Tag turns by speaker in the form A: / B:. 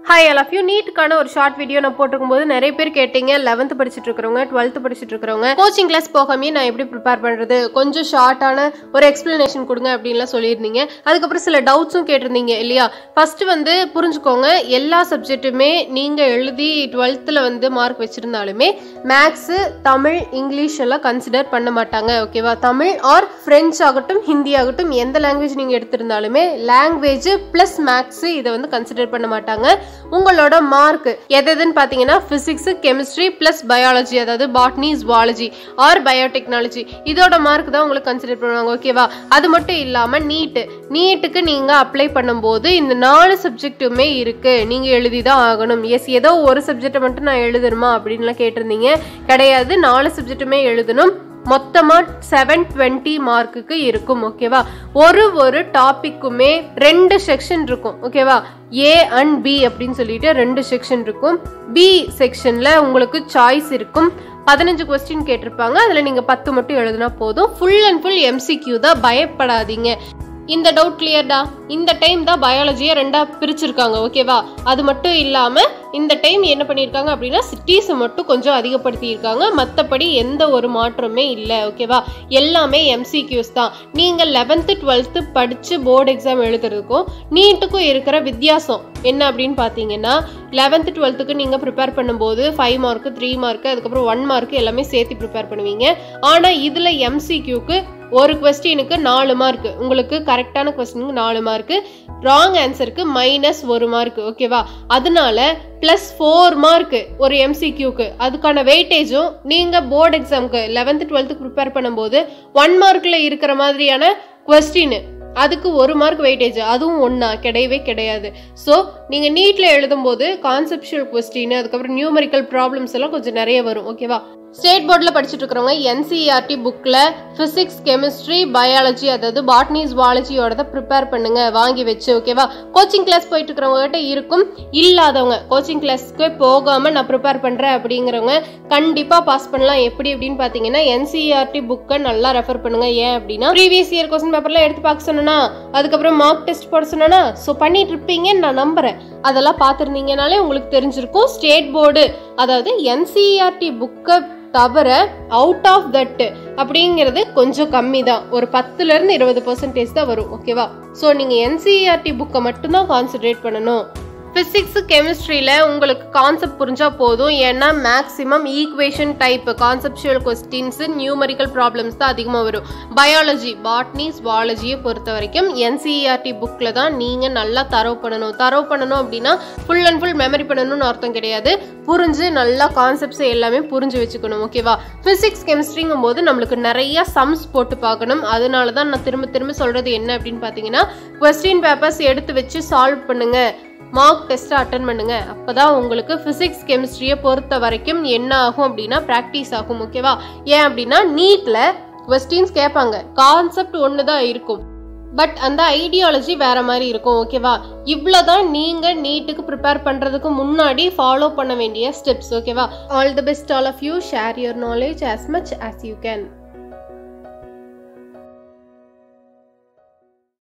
A: hi all of you நீட்டுக்கான ஒரு short video நான் போட்டிருக்கும் போது நிறைய பேர் கேட்டீங்க லெவன்த் படிச்சுட்டு இருக்கிறவங்க டுவெல்த் படிச்சுட்டு இருக்கிறவங்க கோச்சிங் கிளாஸ் போகாமே நான் எப்படி ப்ரிப்பேர் பண்ணுறது கொஞ்சம் ஷார்ட்டான ஒரு எக்ஸ்பிளனேஷன் கொடுங்க அப்படின்லாம் சொல்லியிருந்தீங்க அதுக்கப்புறம் சில டவுட்ஸும் கேட்டிருந்தீங்க இல்லையா ஃபர்ஸ்ட் வந்து புரிஞ்சுக்கோங்க எல்லா சப்ஜெக்ட்டுமே நீங்கள் எழுதி டுவெல்த்தில் வந்து மார்க் வச்சுருந்தாலுமே மேக்ஸு தமிழ் இங்கிலீஷ் எல்லாம் கன்சிடர் பண்ண மாட்டாங்க ஓகேவா தமிழ் ஆர் ஃப்ரெஞ்ச் ஆகட்டும் ஹிந்தி ஆகட்டும் எந்த லாங்குவேஜ் நீங்கள் எடுத்திருந்தாலுமே லாங்குவேஜ் ப்ளஸ் மேக்ஸு இதை வந்து கன்சிடர் பண்ண மாட்டாங்க உங்களோட மார்க் எது எதுன்னு பார்த்தீங்கன்னா ஃபிசிக்ஸ் கெமிஸ்ட்ரி ப்ளஸ் பயாலஜி அதாவது பாட்னி ஜுவாலஜி ஆர் பயோடெக்னாலஜி இதோட மார்க் தான் உங்களுக்கு கன்சிடர் பண்ணுவாங்க ஓகேவா அது மட்டும் இல்லாமல் நீட்டு நீட்டுக்கு நீங்கள் அப்ளை பண்ணும்போது இந்த நாலு சப்ஜெக்ட்டுமே இருக்கு நீங்கள் எழுதி தான் ஆகணும் எஸ் ஏதோ ஒரு சப்ஜெக்டை மட்டும் நான் எழுதணுமா அப்படின்லாம் கேட்டிருந்தீங்க கிடையாது நாலு சப்ஜெக்ட்டுமே எழுதணும் மொத்தமாக செவன் டுவெண்ட்டி மார்க்குக்கு இருக்கும் ஓகேவா ஒரு ஒரு டாப்பிக்குமே ரெண்டு செக்ஷன் இருக்கும் ஓகேவா ஏ அண்ட் பி அப்படின்னு சொல்லிட்டு ரெண்டு செக்ஷன் இருக்கும் பி செக்ஷனில் உங்களுக்கு சாய்ஸ் இருக்கும் பதினஞ்சு கொஸ்டின் கேட்டிருப்பாங்க அதில் நீங்கள் பத்து மட்டும் எழுதினா போதும் ஃபுல் அண்ட் ஃபுல் எம்சிக்யூ தான் பயப்படாதீங்க இந்த டவுட் கிளியர்டா இந்த டைம் தான் பயாலஜியை ரெண்டா பிரிச்சிருக்காங்க ஓகேவா அது மட்டும் இல்லாம இந்த டைம் என்ன பண்ணியிருக்காங்க அப்படின்னா சிட்டிஸை மட்டும் கொஞ்சம் அதிகப்படுத்தியிருக்காங்க மற்றபடி எந்த ஒரு மாற்றமே இல்லை ஓகேவா எல்லாமே எம்சிக்யூஸ் தான் நீங்கள் லெவன்த்து டுவெல்த்து படித்து போர்டு எக்ஸாம் எழுதுறதுக்கும் நீட்டுக்கும் இருக்கிற வித்தியாசம் என்ன அப்படின்னு பார்த்தீங்கன்னா லெவன்த்து டுவெல்த்துக்கு நீங்கள் ப்ரிப்பேர் பண்ணும்போது ஃபைவ் மார்க்கு த்ரீ மார்க்கு அதுக்கப்புறம் ஒன் மார்க்கு எல்லாமே சேர்த்து ப்ரிப்பேர் பண்ணுவீங்க ஆனால் இதில் எம்சிக்யூக்கு ஒரு கொஸ்டினுக்கு நாலு மார்க் உங்களுக்கு கரெக்டான கொஸ்டினுக்கு நாலு மார்க்கு ராங் ஆன்சருக்கு மைனஸ் ஒரு மார்க் ஓகேவா அதனால ப்ளஸ் ஃபோர் மார்க் ஒரு எம்சிக்யூக்கு அதுக்கான வெயிட்டேஜும் நீங்கள் போர்டு எக்ஸாமுக்கு லெவன்த்து டுவெல்த்துக்கு ப்ரிப்பேர் பண்ணும்போது ஒன் மார்க்கில் இருக்கிற மாதிரியான கொஸ்டின் அதுக்கு ஒரு மார்க் வெயிட்டேஜ் அதுவும் ஒன்றா கிடையவே கிடையாது ஸோ நீங்கள் நீட்டில் எழுதும்போது கான்செப்ஷுவல் கொஸ்டின் அதுக்கப்புறம் நியூமரிக்கல் ப்ராப்ளம்ஸ் எல்லாம் கொஞ்சம் நிறைய வரும் ஓகேவா ஸ்டேட் போர்டில் படிச்சுட்டு இருக்கிறவங்க என்சிஆர்டி புக்கில் ஃபிசிக்ஸ் கெமிஸ்ட்ரி பயாலஜி அதாவது பாட்னி ஜுவாலஜியோட ப்ரிப்பேர் பண்ணுங்க வாங்கி வச்சு ஓகேவா கோச்சிங் கிளாஸ் போயிட்டு இருக்கிறவங்ககிட்ட இருக்கும் இல்லாதவங்க கோச்சிங் கிளாஸ்க்கு போகாமல் நான் ப்ரிப்பேர் பண்ணுறேன் அப்படிங்கிறவங்க கண்டிப்பாக பாஸ் பண்ணலாம் எப்படி அப்படின்னு பார்த்தீங்கன்னா என்சிஆர்டி புக்கை நல்லா ரெஃபர் பண்ணுங்க ஏன் அப்படின்னா ப்ரீவியஸ் இயர் கொஸ்டின் பேப்பர்லாம் எடுத்து பார்க்க சொன்னா அதுக்கப்புறம் மார்க் டெஸ்ட் போட சொன்னா ஸோ பண்ணிட்டு இருப்பீங்கன்னு நான் நம்புறேன் அதெல்லாம் பார்த்துருந்தீங்கனாலே உங்களுக்கு தெரிஞ்சிருக்கும் ஸ்டேட் போர்டு அதாவது என்சிஆர்டி புக்கை தவிர அவுட் ஆஃப் தட் அப்படிங்கிறது கொஞ்சம் கம்மி தான் ஒரு பத்துலேருந்து இருபது பர்சன்டேஜ் தான் வரும் ஓகேவா ஸோ நீங்கள் என்சிஆர்டி புக்கை மட்டும்தான் கான்சென்ட்ரேட் பண்ணணும் ஃபிசிக்ஸ் கெமிஸ்ட்ரியில் உங்களுக்கு கான்செப்ட் புரிஞ்சால் போதும் ஏன்னா maximum equation type conceptual questions numerical problems தான் அதிகமாக வரும் பயாலஜி பாட்னி ஜுவாலஜியை பொறுத்த வரைக்கும் என்சிஇஆர்டி புக்கில் தான் நீங்கள் நல்லா தரவு பண்ணணும் தரவு பண்ணணும் அப்படின்னா ஃபுல் அண்ட் ஃபுல் மெமரி பண்ணணும்னு அர்த்தம் கிடையாது புரிஞ்சு நல்லா கான்செப்ட்ஸ் எல்லாமே புரிஞ்சு வச்சுக்கணும் ஓகேவா ஃபிசிக்ஸ் கெமிஸ்ட்ரிங்கும் போது நம்மளுக்கு நிறைய சம்ஸ் போட்டு பார்க்கணும் அதனால தான் நான் திரும்ப திரும்ப சொல்கிறது என்ன அப்படின்னு பார்த்தீங்கன்னா கொஸ்டின் பேப்பர்ஸ் எடுத்து வச்சு சால்வ் பண்ணுங்க மார்க் டெஸ்ட்டை அட்டன் பண்ணுங்க அப்பதான் உங்களுக்கு ஃபிசிக்ஸ் கெமிஸ்ட்ரியை பொறுத்த வரைக்கும் என்ன ஆகும் அப்படின்னா ப்ராக்டிஸ் ஆகும் ஓகேவா ஏன் அப்படின்னா நீட்டில் கொஸ்டின்ஸ் கேட்பாங்க கான்செப்ட் ஒன்று தான் இருக்கும் பட் அந்த ஐடியாலஜி வேற மாதிரி இருக்கும் ஓகேவா இவ்வளோதான் நீங்கள் நீட்டுக்கு ப்ரிப்பேர் பண்ணுறதுக்கு முன்னாடி ஃபாலோ பண்ண வேண்டிய ஸ்டெப்ஸ் ஓகேவா all the best all of you share your knowledge as much as you can